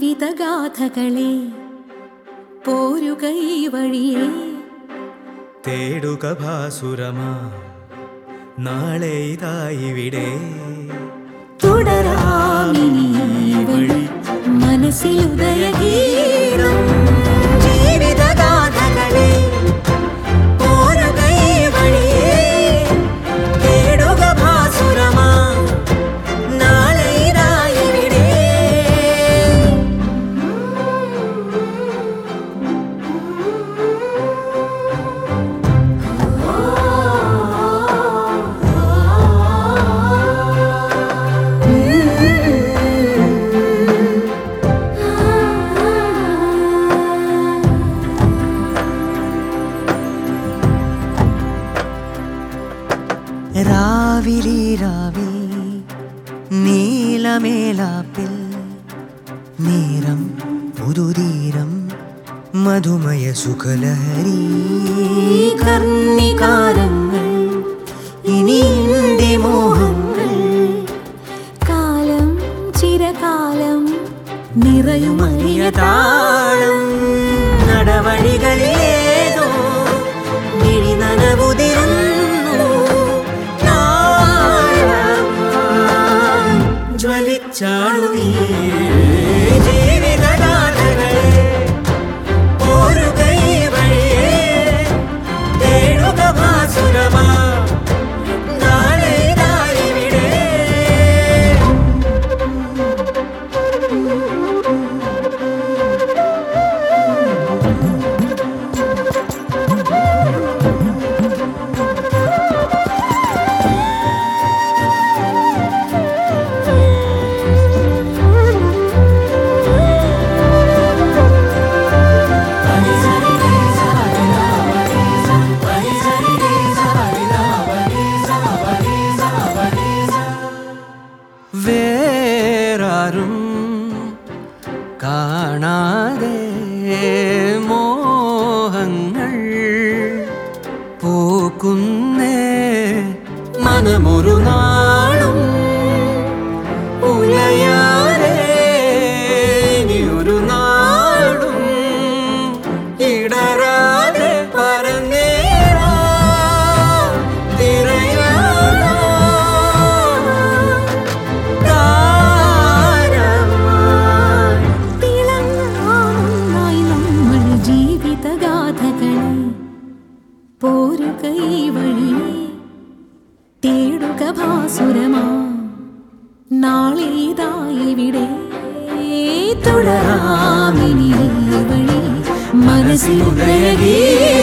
ജീവിതഗാഥകളെ പോരുക ഈ വഴിയേ തേടുക ഭാസുരമാ നാളെ ഇതായിവിടെ തുടരാമിനി ഈ വഴി മനസ്സിലുദയഗീതം ജീവിതഗാഥകളെ പോരുക ഈ വഴിയേ തേടുക ഭാസുരമാ നാളെ ഇതായിവിടെ രാവിലി രാവിൽ നീലമേലാപ്പിൽ നേരം പുതുതീരം മധുമയ സുഖലഹരി കർണികാരങ്ങൾ ഇനി എന്റെ മോഹങ്ങൾ കാലം ചിരകാലം നിറയുമറിയ താളം നടവഴികളിലേതോ മിഴി നനവുതിരുന്നു നാളമായി ജ്വലിച്ചാളു നീ ജീവിതഗാഥകളെ ഓരുക ഈ വഴിയേ തേടുക ഭാസുരമാ നാളെ ഇതായിവിടെ വേറാരും കാണാതെ മോഹങ്ങൾ പൂക്കുന്നേ മനമൊരു നാളും ഉലയാതെ ഇനിയൊരു നാളും ഇടരാതെ പറന്നേറാ തിരയാടാ താരമായി തിളങ്ങാനായി നമ്മൾ ജീവിതഗാഥകളെ പോരുക ഈ വഴിയേ തേടുക ഭാസുരമാ നാളെ ഇതായിവിടെ തുടരാമിനി ഈ വഴി മനസ്സിലുദയഗീ